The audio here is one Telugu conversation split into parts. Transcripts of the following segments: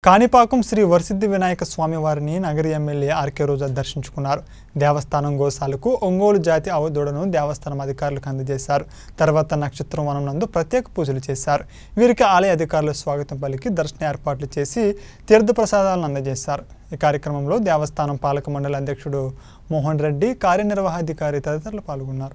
కాణిపాకం శ్రీ వరసిద్ధి వినాయక స్వామి వారిని నగరి ఎమ్మెల్యే ఆర్కే రోజా దర్శించుకున్నారు దేవస్థానం గోశాలకు ఒంగోలు జాతి అవధుడను దేవస్థానం అధికారులకు అందజేశారు తర్వాత నక్షత్రం వనం నందు ప్రత్యేక పూజలు చేశారు వీరికి ఆలయ అధికారులు స్వాగతం పలికి దర్శన ఏర్పాట్లు చేసి తీర్థప్రసాదాలను అందజేశారు ఈ కార్యక్రమంలో దేవస్థానం పాలక మండలి అధ్యక్షుడు మోహన్ రెడ్డి కార్యనిర్వహాధికారి తదితరులు పాల్గొన్నారు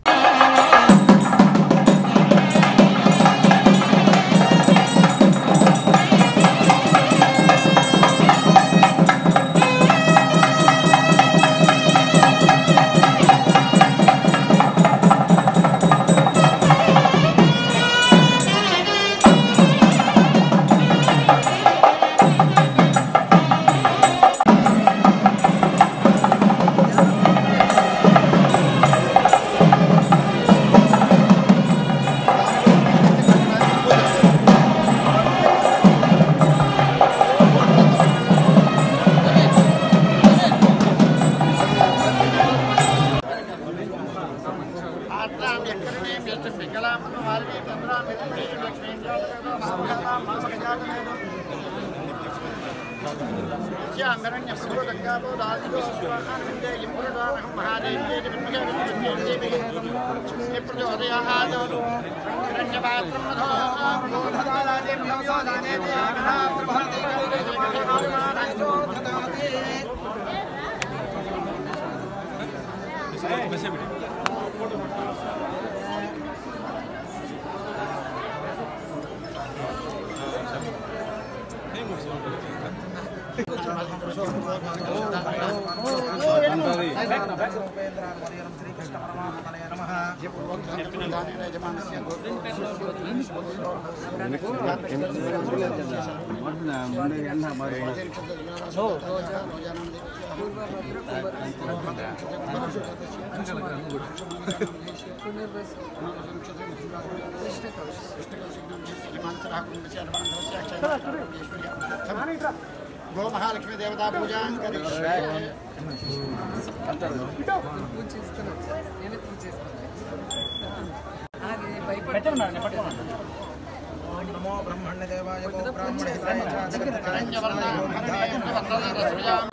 ఆత్రాం ఎక్కడనే మెష్టం పిక్కలామను వాల్మీ చంద్రా మిత్రీ లక్ష్మీ శ్యామరణ్య ప్రభు గంగాపో దాదిగో స్వాహాన్విందే ఇంపురదానహం మహాదేవ్యేతి విద్మహే ప్రచోదయాద్ హిరణ్యపాత్రం మధో బోధదాదే వ్యోదానే గో మహాలక్ష్మి దేవతా పూజాం కరిష్యే నమో బ్రహ్మణ్య దేవాయ గో బ్రాహ్మణ హితాయ చ జగత్కారణ్య హిరణ్యవర్ణాం భగవే వరదరశ్మియాం